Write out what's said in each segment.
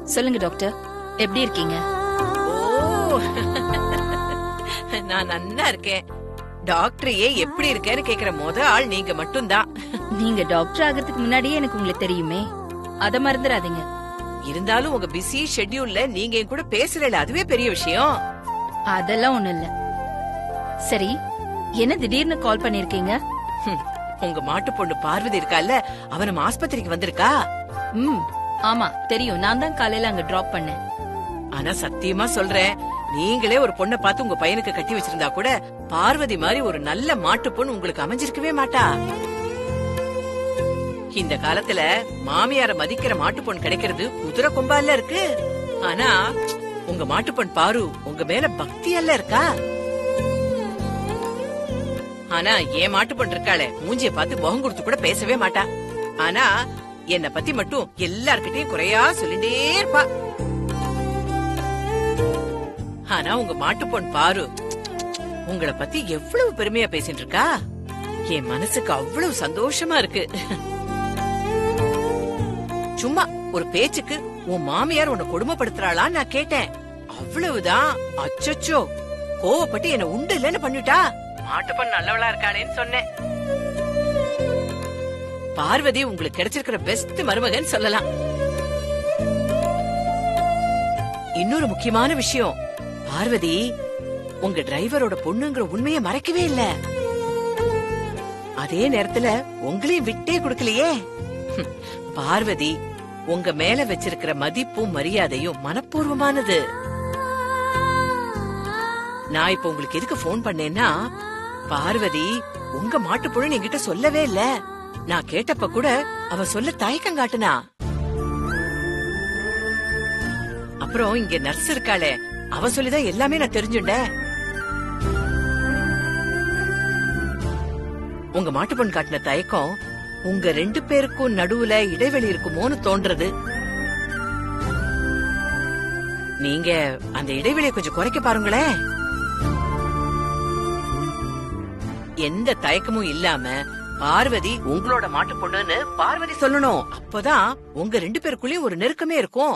சொல்லுங்க டாக்டர் எப்படி இருக்கீங்க ஓ நான் நன்னா இருக்கேன் டாக்டரையே எப்படி இருக்கேன்னு கேக்குற முத ஆள் நீங்க மட்டும்தான் நீங்க டாக்டர் ஆகிறதுக்கு முன்னாடியே எனக்கு உங்களுக்கு தெரியுமே அத மறந்துடாதீங்க இருந்தாலும் உங்க பிஸி ஷெட்யூல்ல நீங்க என் கூட பேசுறல அதுவே பெரிய விஷயம் அதெல்லாம் ஒண்ணும் இல்ல சரி என்ன திடீர்னு கால் பண்ணிருக்கீங்க ஹம், உங்க மாட்டு பொண்ணு பார்வதி இருக்கால்ல அவ நம்ம ஆஸ்பத்திரிக்கு வந்திருக்கா ம் ஆமா தெரியும் நான் தான் காலையில அங்க டிராப் பண்ணேன் ஆனா சத்தியமா சொல்றேன் நீங்களே ஒரு பொண்ணை பார்த்து உங்க பையனுக்கு கட்டி வச்சிருந்தா கூட பார்வதி மாதிரி ஒரு நல்ல மாட்டு பொண்ணு உங்களுக்கு அமைஞ்சிருக்கவே மாட்டா இந்த காலத்துல மாமியார மதிக்கிற மாட்டு பொண்ணு கிடைக்கிறது குதிரை கொம்பால இருக்கு ஆனா உங்க மாட்டு பொண்ணு பாரு உங்க மேல பக்தி எல்லாம் இருக்கா ஆனா என் மாட்டு பொண்ணு இருக்காளே மூஞ்சிய பார்த்து முகம் கொடுத்து கூட பேசவே மாட்டா ஆனா என்ன பத்தி மட்டும் எல்லார்கிட்டயும் குறையா சொல்லிட்டே இருப்பா ஆனா உங்க மாட்டு பொண்ணு பாரு உங்கள பத்தி எவ்வளவு பெருமையா பேசிட்டு இருக்கா என் மனசுக்கு அவ்வளவு சந்தோஷமா இருக்கு சும்மா ஒரு பேச்சுக்கு உன் மாமியார் உன்னை கொடுமைப்படுத்துறாளான்னு நான் கேட்டேன் அவ்வளவுதான் அச்சச்சோ கோவப்பட்டு என்ன உண்டு இல்லைன்னு பண்ணிட்டா மாட்டு பொண்ணு நல்லவளா இருக்காளேன்னு சொன்னேன் பார்வதி உங்களுக்கு கிடைச்சிருக்கிற பெஸ்ட் மருமகன் சொல்லலாம் இன்னொரு முக்கியமான விஷயம் பார்வதி உங்க டிரைவரோட பொண்ணுங்கிற உண்மையை மறைக்கவே இல்ல அதே நேரத்துல உங்களையும் விட்டே கொடுக்கலையே ஹம், பார்வதி உங்க மேல வச்சிருக்கிற மதிப்பும் மரியாதையும் மனப்பூர்வமானது நான் இப்ப உங்களுக்கு எதுக்கு ஃபோன் பண்ணேன்னா பார்வதி உங்க மாட்டு பொண்ணு என்கிட்ட சொல்லவே இல்ல நான் கேட்டப்ப கூட அவ சொல்ல தயக்கம் காட்டுனா அப்புறம் இங்க நர்ஸ் இருக்காளே அவ சொல்லிதான் எல்லாமே நான் தெரிஞ்சுட்டேன் உங்க மாட்டு பொண்ணு காட்டின தயக்கம் உங்க ரெண்டு பேருக்கும் நடுவுல இடைவெளி இருக்குமோன்னு தோன்றது நீங்க அந்த இடைவெளியை கொஞ்சம் குறைக்க பாருங்களேன் எந்த தயக்கமும் இல்லாம பார்வதி உங்களோட மாட்டு பொண்ணுன்னு பார்வதி சொல்லணும் அப்பதான் உங்க ரெண்டு பேருக்குள்ளயும் ஒரு நெருக்கமே இருக்கும்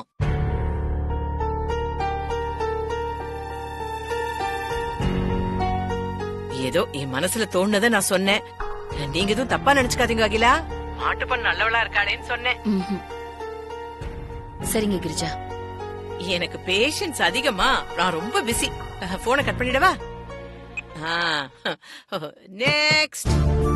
ஏதோ என் மனசுல தோணுனதை நான் சொன்னேன் நீங்க எதுவும் தப்பா நினைச்சுக்காதீங்க அகிலா மாட்டு பொண்ணு நல்லவளா இருக்காளேன்னு சொன்னேன் ம்ஹும். சரிங்க கிரிஜா எனக்கு பேஷன்ஸ் அதிகமா நான் ரொம்ப பிஸி போனை கட் பண்ணிடவா நெக்ஸ்ட்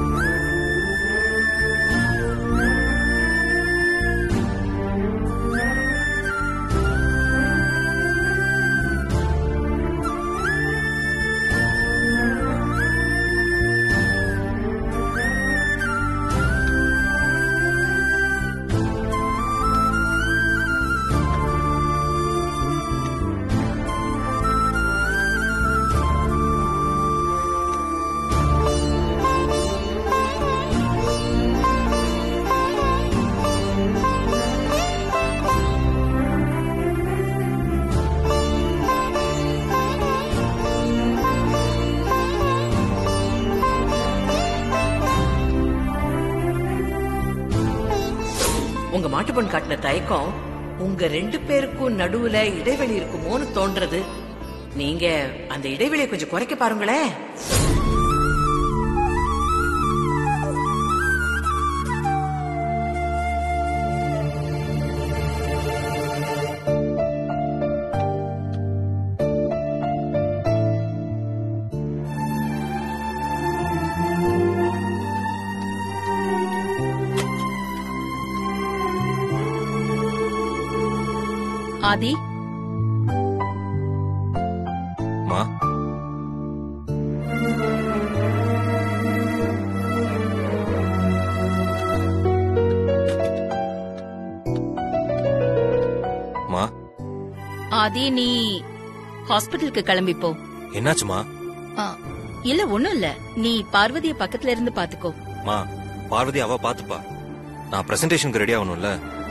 உங்க மாட்டு பொண்ணு காட்டின தயக்கம் உங்க ரெண்டு பேருக்கும் நடுவுல இடைவெளி இருக்குமோன்னு தோன்றது நீங்க அந்த இடைவெளியை கொஞ்சம் குறைக்க பாருங்களேன் ஆதி மா மா ஆதி நீ ஹாஸ்பிடலுக்கு கிளம்பி போ என்னாச்சுமா ஆ, இல்ல ஒண்ணும் இல்ல நீ பார்வதிய பக்கத்துல இருந்து பாத்துக்கோ மா பார்வதி அவ பாத்துப்பா நான் பிரசன்டேஷனுக்கு ரெடி ஆகணும்ல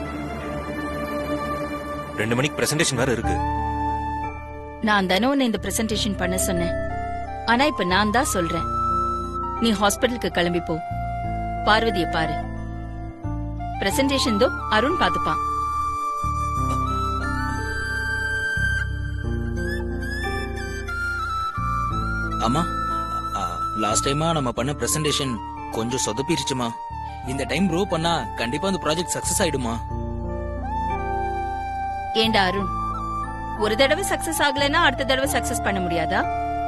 ரெண்டு மணிக்கு பிரசன்டேஷன் வேற இருக்கு நான் தானே உன்னை இந்த பிரசன்டேஷன் பண்ண சொன்னேன் ஆனா இப்ப நான் தான் சொல்றேன் நீ ஹாஸ்பிடலுக்கு கிளம்பி போ பார்வதிய பாரு பிரசன்டேஷன் தோ அருண் பாத்துப்பான் அம்மா லாஸ்ட் டைமா நம்ம பண்ண பிரசன்டேஷன் கொஞ்சம் சொதப்பிருச்சுமா இந்த டைம் ப்ரோ பண்ணா கண்டிப்பா அந்த ப்ராஜெக்ட் சக்சஸ் ஆயிடுமா ஏண்டா அருண் ஒரு தடவை சக்சஸ் ஆகலைன்னா அடுத்த தடவை சக்சஸ் பண்ண முடியாதா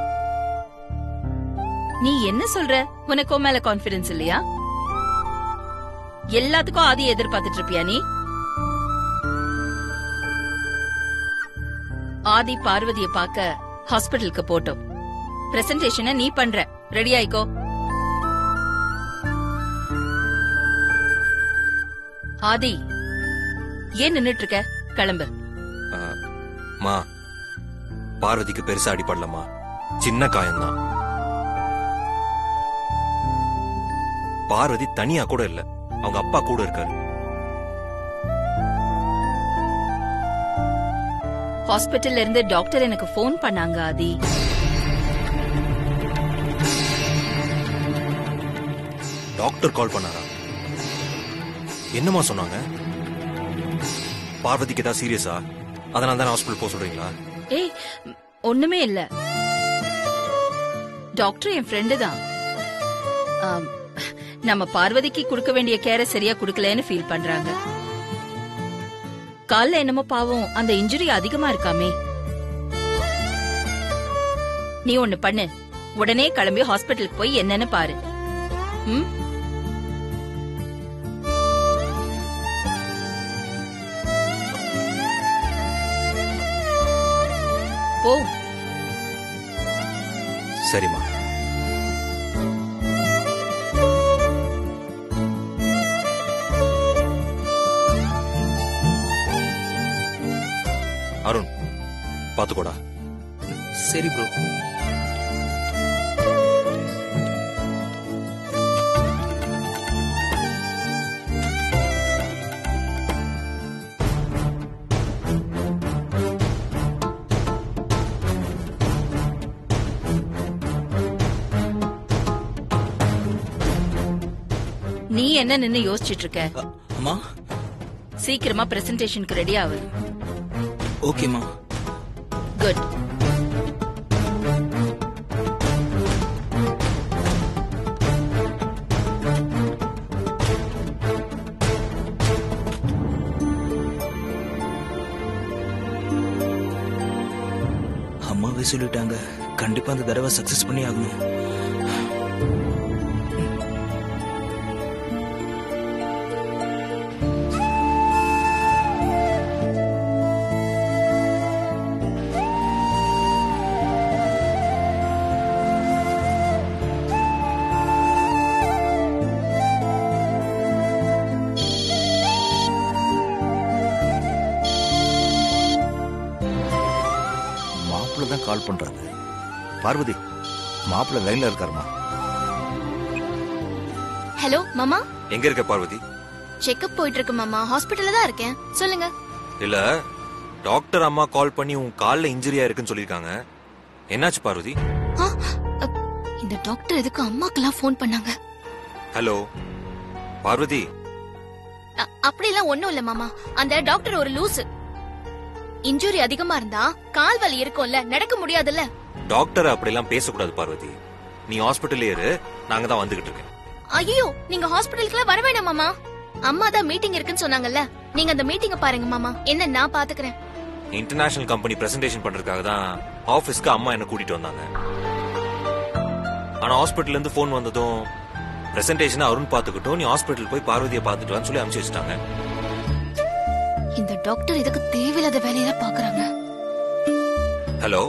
நீ என்ன சொல்ற உனக்கு உன் மேல கான்பிடன்ஸ் இல்லையா எல்லாத்துக்கும் ஆதி எதிர்பார்த்துட்டு இருப்பியா நீ ஆதி பார்வதிய பார்க்க ஹாஸ்பிடலுக்கு போட்டோம் பிரசன்டேஷனை நீ பண்ற ரெடி ஆயிக்கோ ஆதி ஏன் நின்னுட்டு இருக்க கிளம்பு ஆ, மா பார்வதிக்கு பெருசா அடிபடலம்மா சின்ன காயம்தான் பார்வதி தனியா கூட இல்ல அவங்க அப்பா கூட இருக்காரு ஹாஸ்பிட்டல்ல இருந்து டாக்டர் எனக்கு ஃபோன் பண்ணாங்க ஆதி டாக்டர் கால் பண்ணாரா என்னம்மா சொன்னாங்க பார்வதிக்கு ஏதாவது சீரியஸா அதனால தான் ஹாஸ்பிட்டல் போக சொல்றீங்களா ஏய் ம், ஒண்ணுமே இல்ல டாக்டர் என் ஃப்ரெண்டு தான் ஆம், நம்ம பார்வதிக்கு கொடுக்க வேண்டிய கேரை சரியா கொடுக்கலன்னு ஃபீல் பண்றாங்க கால்ல என்னமோ பாவம் அந்த இன்ஜுரி அதிகமா இருக்காமே நீ ஒண்ணு பண்ணு உடனே கிளம்பி ஹாஸ்பிட்டலுக்கு போய் என்னன்னு பாரு ம் போ சரிம்மா அருண் பாத்துக்கோடா சரி ப்ரோ நீ என்ன நின்னு யோசிச்சிட்டு இருக்க அம்மா சீக்கிரமா பிரசன்டேஷனுக்கு ரெடி ஆகு ஓகேம்மா குட் அம்மாவே சொல்லிட்டாங்க கண்டிப்பா அந்த தடவை சக்சஸ் பண்ணி ஆகணும் மாப்பிள்ள தான் கால் பண்றாங்க பார்வதி மாப்பிள்ள லைன்ல இருக்காருமா ஹலோ மாமா எங்க இருக்க பார்வதி செக்கப் போயிட்டு இருக்கு மாமா ஹாஸ்பிட்டல்ல தான் இருக்கேன் சொல்லுங்க இல்ல டாக்டர் அம்மா கால் பண்ணி உன் கால்ல இன்ஜுரியா இருக்குன்னு சொல்லிருக்காங்க என்னாச்சு பார்வதி ஆ, அ, இந்த டாக்டர் எதுக்கு அம்மாக்கெல்லாம் ஃபோன் பண்ணாங்க ஹலோ பார்வதி அ- அப்படிலாம் ஒண்ணும் இல்ல மாமா அந்த டாக்டர் ஒரு லூசு இன்ஜுரி அதிகமா இருந்தா கால் வலி இருக்கும்ல நடக்க முடியாதுல்ல டாக்டர் அப்படிலாம் பேசக்கூடாது பார்வதி நீ ஹாஸ்பிட்டல்லே இரு நாங்க தான் வந்துகிட்டு இருக்கேன் ஐயோ நீங்க ஹாஸ்பிட்டலுக்குலாம் வர வேண்டாம் மாமா அம்மா தான் மீட்டிங் இருக்குன்னு சொன்னாங்கல்ல நீங்க அந்த மீட்டிங்க பாருங்க மாமா என்ன நான் பாத்துக்கிறேன் இன்டர்நேஷனல் கம்பெனி பிரசன்டேஷன் பண்றதுக்காக தான் ஆபீஸ்க்கு அம்மா என்ன கூட்டிட்டு வந்தாங்க ஆனா ஹாஸ்பிட்டல்ல இருந்து ஃபோன் வந்ததும் பிரசன்டேஷன் அருண் பாத்துக்கிட்டோம் நீ ஹாஸ்பிட்டல் போய் பார்வதியை பாத்துட்டு வான்னு சொல்லி அனுப்பிச்சு வச்சிட்டாங்க இந்த டாக்டர் எதுக்கு தேவையில்லாத வேலையெல்லாம் பாக்குறாங்க ஹலோ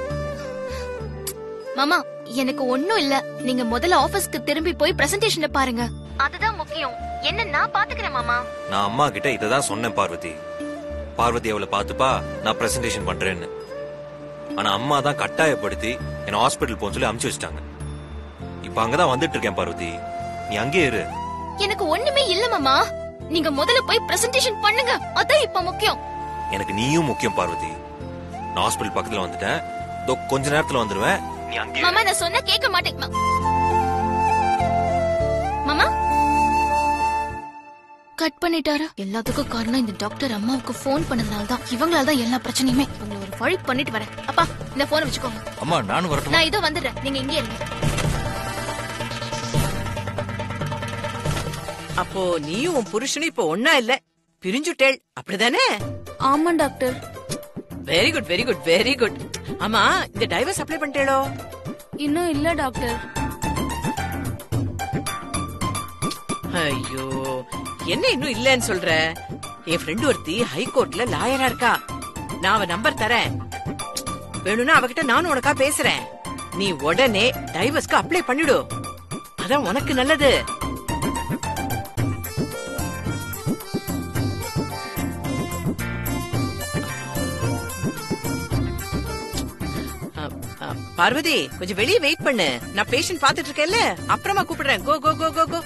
மாமா எனக்கு ஒண்ணும் இல்ல நீங்க முதல்ல ஆபீஸ்க்கு திரும்பி போய் பிரசன்டேஷனை பாருங்க அதுதான் முக்கியம் என்ன நான் பாத்துக்கிறேன் மாமா நான் அம்மா கிட்ட இதை தான் சொன்னேன் பார்வதி பார்வதி அவளை பாத்துப்பா நான் பிரசன்டேஷன் பண்றேன்னு ஆனா அம்மா தான் கட்டாயப்படுத்தி என்ன ஹாஸ்பிட்டல் போன்னு சொல்லி அனுப்பிச்சு வச்சிட்டாங்க இப்ப அங்கதான் வந்துட்டு இருக்கேன் பார்வதி நீ அங்கேயே இரு எனக்கு ஒண்ணுமே இல்ல மாமா நீங்க முதல்ல போய் பிரசன்டேஷன் பண்ணுங்க அதான் இப்ப முக்கியம் எனக்கு நீயும் முக்கியம் பார்வதி நான் ஹாஸ்பிட்டல் பக்கத்துல வந்துட்டேன் இதோ கொஞ்ச நேரத்துல வந்துருவேன் நீ அங்கேயே இரு. மாமா நான் சொன்னா கேட்க மாட்டேன் மா- மாமா கட் பண்ணிட்டாரா எல்லாத்துக்கும் காரணம் இந்த டாக்டர் அம்மாவுக்கு ஃபோன் பண்ணதுனால தான் இவங்களால தான் எல்லா பிரச்சனையுமே இவங்களை ஒரு வழி பண்ணிட்டு வரேன் அப்பா இந்த போனை வச்சுக்கோங்க அம்மா நானும் வரட்டுமா நான் இதோ வந்துடுறேன் நீங்க இங்கே இருங்க அப்போ நீயும் உன் புருஷனும் இப்ப ஒன்னா இல்ல பிரிஞ்சுட்டேள் அப்படிதானே ஆமா doctor very good very good very good ஆமா இந்த டைவர்ஸ் அப்ளை பண்ணிட்டேளோ இன்னும் இல்ல டாக்டர் ஐயோ என்ன இன்னும் இல்லன்னு சொல்ற என் ஃப்ரெண்ட் ஒருத்தி ஹை கோர்ட்ல லாயரா இருக்கா நான் அவ நம்பர் தரேன் வேணும்னா அவகிட்ட நானும் உனக்கா பேசுறேன் நீ உடனே டைவர்ஸ்க்கு அப்ளை பண்ணிடு அதான் உனக்கு நல்லது அ, அ, பார்வதி கொஞ்சம் வெளியே வெயிட் பண்ணு நான் பேஷண்ட் பாத்துட்டு இருக்கேன்ல அப்புறமா கூப்பிடுறேன் கோ கோ கோ கோ கோ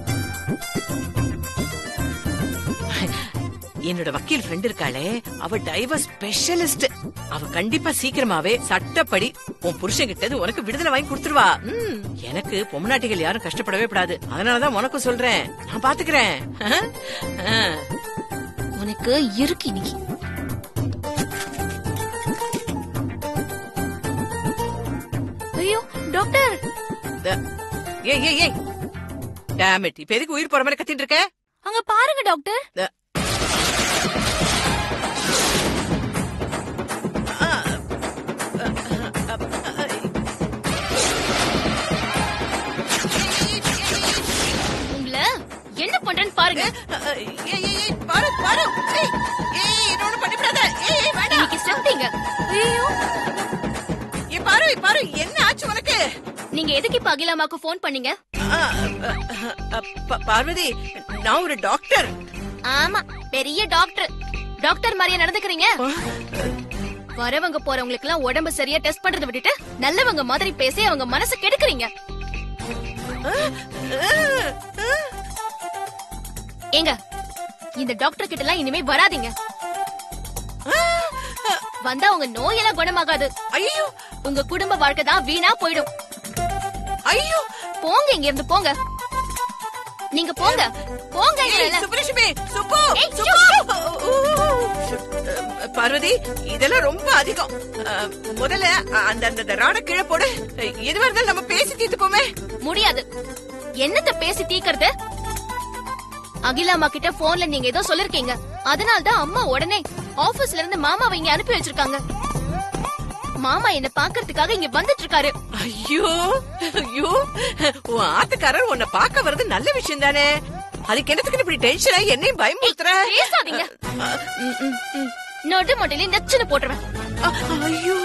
என்னோட வக்கீல் ஃப்ரெண்ட் இருக்காளே அவ டைவர்ஸ் ஸ்பெஷலிஸ்ட் அவ கண்டிப்பா சீக்கிரமாவே சட்டப்படி உன் புருஷன் கிட்ட இருந்து உனக்கு விடுதலை வாங்கி கொடுத்துருவா ம், எனக்கு பொம்நாட்டிகள் யாரும் கஷ்டப்படவே கூடாது அதனாலதான் உனக்கும் சொல்றேன் நான் பாத்துக்கிறேன் அஹ், அஹ். உனக்கு இருக்கு இன்னைக்கு ஐயோ டாக்டர் த- ஏய் ஏய் ஏய் டேம் இட் இப்ப எதுக்கு உயிர் போற மாதிரி கத்திட்டு இருக்க அங்க பாருங்க டாக்டர் த- உங்கள என்ன பண்றேன்னு பாருங்க ஏய் ஏய் ஏய் பாரு பாரு ஏய் ஏய் என்னோட பண்ணிவிடாத ஏய் ஏய் வேண்டாம் இன்னைக்கு செத்தீங்க ஐயோ ஏய் பாரு பாரு என்ன ஆச்சு உனக்கு நீங்க எதுக்கு இப்ப அகிலாமாக்கு ஃபோன் பண்ணீங்க ஆ, அ, அ, ப- பார்வதி நான் ஒரு டாக்டர் ஆமா பெரிய டாக்டர் டாக்டர் மாதிரியே நடந்துக்கிறீங்க வரவங்க போறவங்களுக்கு எல்லாம் உடம்பு சரியா டெஸ்ட் பண்றதை விட்டுட்டு நல்லவங்க மாதிரி பேசி அவங்க மனசு கெடுக்குறீங்க ஏங்க இந்த டாக்டர் கிட்ட எல்லாம் இனிமே வராதீங்க வந்தா உங்க நோயெல்லாம் குணமாகாது ஐயோ உங்க குடும்ப வாழ்க்கை தான் வீணா போயிடும் ஐயோ போங்க இங்க இருந்து போங்க நீங்க போங்க போங்க ஏய், சுப்புலட்சுமி சுப்பு ஏய், சுப்பு அ, பார்வதி இதெல்லாம் ரொம்ப அதிகம் அ, முதல்ல அந்த அந்த அந்த ராட கீழே போடு எதுவா இருந்தாலும் நம்ம பேசி தீர்த்துப்போமே முடியாது என்னத்த பேசி தீக்கிறது அகிலாமா கிட்ட போன்ல நீங்க ஏதோ சொல்லிருக்கீங்க அதனால தான் அம்மா உடனே ஆபீஸ்ல இருந்து மாமாவை இங்க அனுப்பி வச்சிருக்காங்க மாமா என்ன பாக்குறதுக்காக இங்க வந்துட்டு இருக்காரு ஐயோ ஐயோ உன் ஆத்துக்காரர் உன்னை பார்க்க வர்றது நல்ல விஷயம் தானே அதுக்கு என்னத்துக்கு இப்படி டென்ஷன் ஆகி என்னையும் பயமுறுத்துற பேசாதீங்க ம், ம், ம். நொட்டு மொட்டையில நச்சுன்னு போட்டுருவேன் அ, ஐயோ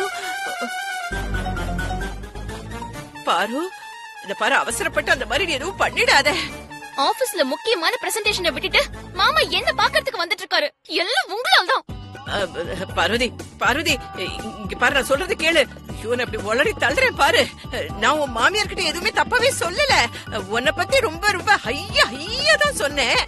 பாரு இந்த பாரு அவசரப்பட்டு அந்த மாதிரி நீ எதுவும் பண்ணிடாத ஆபீஸ்ல முக்கியமான பிரசன்டேஷனை விட்டுட்டு மாமா என்ன பாக்குறதுக்கு வந்துட்டு இருக்காரு எல்லாம் உங்களால தான் அ, பார்வதி பார்வதி இங்க பாரு நான் சொல்றது கேளு ஐயோ நான் இப்படி உளறி தள்ளுறேன் பாரு நான் உன் மாமியார் கிட்ட எதுவுமே தப்பாவே சொல்லல உன்னை பத்தி ரொம்ப ரொம்ப ஹையா ஹையா தான் சொன்னேன்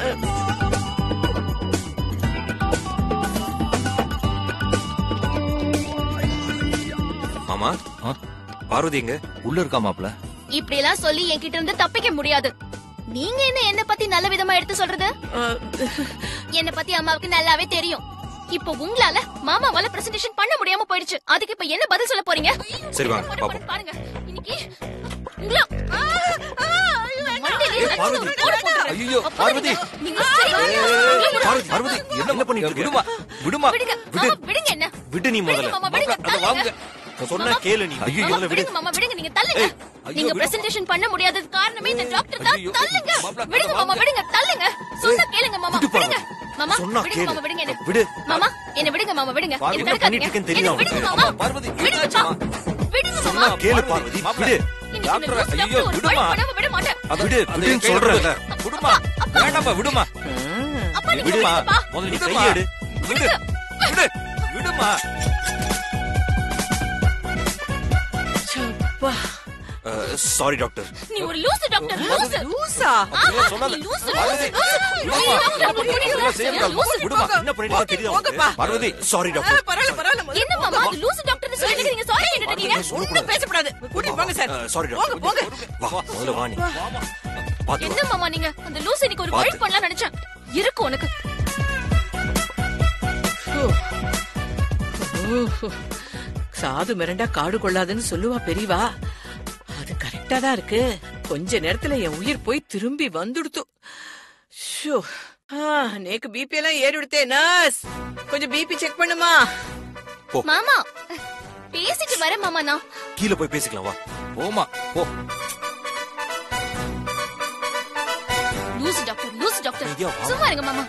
மாமா ஆ? பார்வதி எங்க உள்ள இருக்கா மாப்ள இப்படி எல்லாம் சொல்லி என்கிட்ட இருந்து தப்பிக்க முடியாது நீங்க என்ன என்ன பத்தி நல்ல விதமா எடுத்து சொல்றது அஹ், என்ன பத்தி அம்மாவுக்கு நல்லாவே தெரியும் இப்போ உங்களால மாமாவால பிரசன்டேஷன் பண்ண முடியாம போயிடுச்சு அதுக்கு இப்ப என்ன பதில் சொல்ல போறீங்க சரி வாங்க, போடு, போடு, பாப்போம். பாருங்க இன்னைக்கு உங்கள மண்டையில ஏய், பார்வதி. நச்சு போடு போட்டுறேன். ஐயோ, அப்ப பார்வதி. நீங்க சரி, பார்வதி பார்வதி என்ன பண்ணிட்டு இருக்க விடுமா விடுமா விடுங்க விடு. மாமா, விடுங்க என்ன விடு நீ விடுங்க முதல்ல மாமா விடுங்க அதை தள்ளுங்க. வாங்க சொன்னா மாமா, கேளு நீ ஐயோ, மாமா, முதல்ல விடு விடுங்க மாமா விடுங்க நீங்க தள்ளுங்க ஏய், ஐயோ, நீங்க விடு. பிரசன்டேஷன் பண்ண முடியாதது காரணமே இந்த டாக்டர் தான் ஐயோ, தள்ளுங்க மாப்ள, விடுங்க அதை மாமா வாங்க. விடுங்க தள்ளுங்க சொன்னா கேளுங்க மாமா விடு விடுங்க பார்வதி. மாமா சொன்னா விடுங்க கேளு. மாமா விடுங்க என்ன விடு. மாமா என்ன விடுங்க மாமா விடுங்க பார்வதி, என்ன என்ன பண்ணிட்டு தடுக்காதீங்க இருக்கேன்னு தெரியுதா என்ன விடுங்க உனக்கு? மாமா அம்மா, பார்வதி, விடுங்க என்னாச்சும்மா? மாமா விடுங்க சொன்னா மாமா கேளு பார்வதி, பார்வதி மாப்ள. விடு இன்னைக்கு டாக்டர், இந்த லூசு ஐயோ, டாக்டர் ஒரு விடுமா. வழி பண்ணாம விட மாட்டேன் அது- விடு, அது விடுன்னு கையில சொல்றேன்ல. கொடுங்க. விடுமா வேண்டாம்ப்பா விடுமா அப்பா நீங்க விடுமா விடுங்கப்பா. முதல்ல நீ விடுமா. கையெடு விடு விடு விடுமா சப்பா. சாரி டாக்டர் நீ ஒரு லூசு டாக்டர் லூசு லூசா ஆமா, சொல்லாத. நீ லூசு பார்வதி, லூசு. விடுமா. நீ டாக்டர் இதெல்லாம் புடிங்க. செய்யக்கூடாது. லூசு. விடுமா. என்ன பண்ணிட்டு இருக்க தெரியுதா போங்கப்பா. உனக்கு? பார்வதி சாரி ஆ, டாக்டர் பரவாயில்ல பரவாயில்ல முதல்ல என்ன மாமா அது லூசு டாக்டர்னு சொல்லிட்டு இருக்கீங்க சாரி கேட்டுட்டீங்க ஒண்ணும் பேசக்கூடாது கூட்டிட்டு போங்க சார் சாரி போங்க டாக்டர் போங்க வா முதல்ல வா நீ பாத்து என்ன மாமா நீங்க அந்த லூசு இன்னைக்கு ஒரு வழி பாத்து. பண்ணலாம் நினைச்சேன் இருக்கு உனக்கு சாது மிரண்டா காடு கொள்ளாதுன்னு சொல்லுவா பெரியவா அது கரெக்டா தான் இருக்கு கொஞ்ச நேரத்துல என் உயிர் போய் திரும்பி வந்துடுத்து ஷோ ஆ, நேக்கு பிபி எல்லாம் ஏறி விடுத்தே நர்ஸ் கொஞ்சம் பிபி செக் பண்ணுமா மாமா பேசிட்டு வரேன் மாமா நான் கீழே போய் பேசிக்கலாம் வா போமா போ லூஸ் டாக்டர் லூஸ் டாக்டர் ஐயோ, ஆமா. சும்மா இருங்க மாமா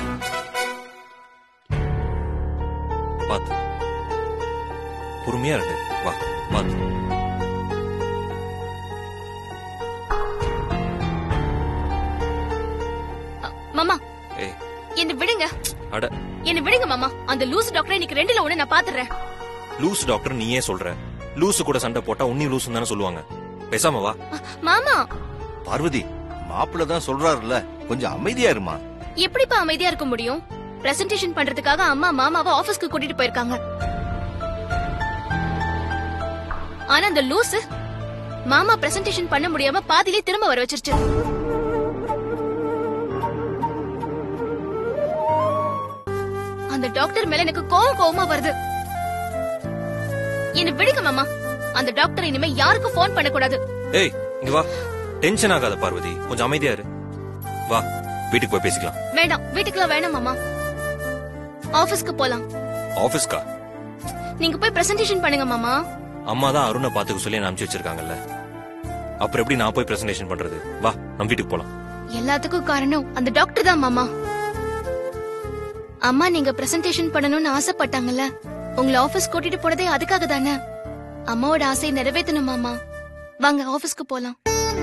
பாத்து பொறுமையா இருக்கு வா பாத்து அ, மாமா ஏய் என்ன விடுங்க அட என்ன விடுங்க மாமா அந்த லூஸ் டாக்டரை இன்னைக்கு ரெண்டுல ஒண்ணு நான் பாத்துறேன் லூஸ் டாக்டர் நீயே சொல்ற லூசு கூட சண்டை போட்டா உன்னி லூசுன்னு தானே சொல்லுவாங்க பேசாம வா மாமா பார்வதி மாப்பிள்ள தான் சொல்றாருல்ல கொஞ்சம் அமைதியா இருமா எப்படிப்பா அமைதியா இருக்க முடியும் பிரசன்டேஷன் பண்றதுக்காக அம்மா மாமாவை ஆபீஸ்க்கு கூட்டிட்டு போயிருக்காங்க ஆனா அந்த லூசு மாமா பிரசன்டேஷன் பண்ண முடியாம பாதியிலே திரும்ப வர வச்சிருச்சு அந்த டாக்டர் மேல எனக்கு கோவம் கோவமா வருது என்ன விடுங்க மாமா அந்த டாக்டர் இனிமே யாருக்கும் ஃபோன் பண்ண கூடாது ஏய் இங்க வா டென்ஷன் ஆகாத பார்வதி கொஞ்சம் அமைதியா இரு வா வீட்டுக்கு போய் பேசிக்கலாம் வேண்டாம் வீட்டுக்குலாம் வேணாம் மாமா ஆபீஸ்க்கு போலாம் ஆபீஸ்க்கா நீங்க போய் பிரசன்டேஷன் பண்ணுங்க மாமா அம்மா தான் அருணை பாத்துக்க சொல்லி என்ன அனுப்பிச்சு வச்சிருக்காங்கல்ல அப்புறம் எப்படி நான் போய் பிரசன்டேஷன் பண்றது வா நம்ம வீட்டுக்கு போலாம் எல்லாத்துக்கும் காரணம் அந்த டாக்டர் தான் மாமா அம்மா நீங்க பிரசன்டேஷன் பண்ணணும்னு ஆசைப்பட்டாங்கல்ல உங்களை ஆபீஸ் கூட்டிட்டு போனதே அதுக்காக தானே அம்மாவோட ஆசையை நிறைவேற்றணும் மாமா வாங்க ஆபீஸ்க்கு போலாம்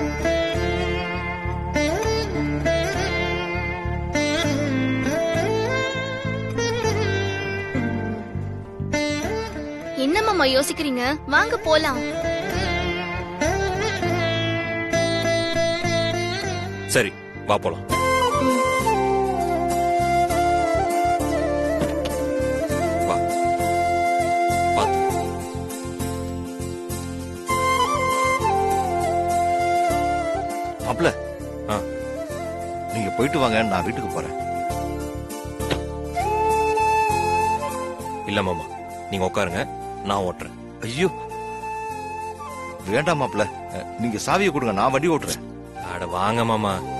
என்ன மாமா யோசிக்கிறீங்க வாங்க போலாம் சரி வா போலாம் வா பாத்து மாப்பிள்ள ஆ. நீங்க போயிட்டு வாங்க நான் வீட்டுக்கு போறேன் இல்ல மாமா நீங்க உட்காருங்க நான் ஓட்டுறேன் ஐயோ வேண்டாம் மாப்பிள்ள நீங்க சாவியை கொடுங்க நான் வண்டி ஓட்டுறேன் அட வாங்க மாமா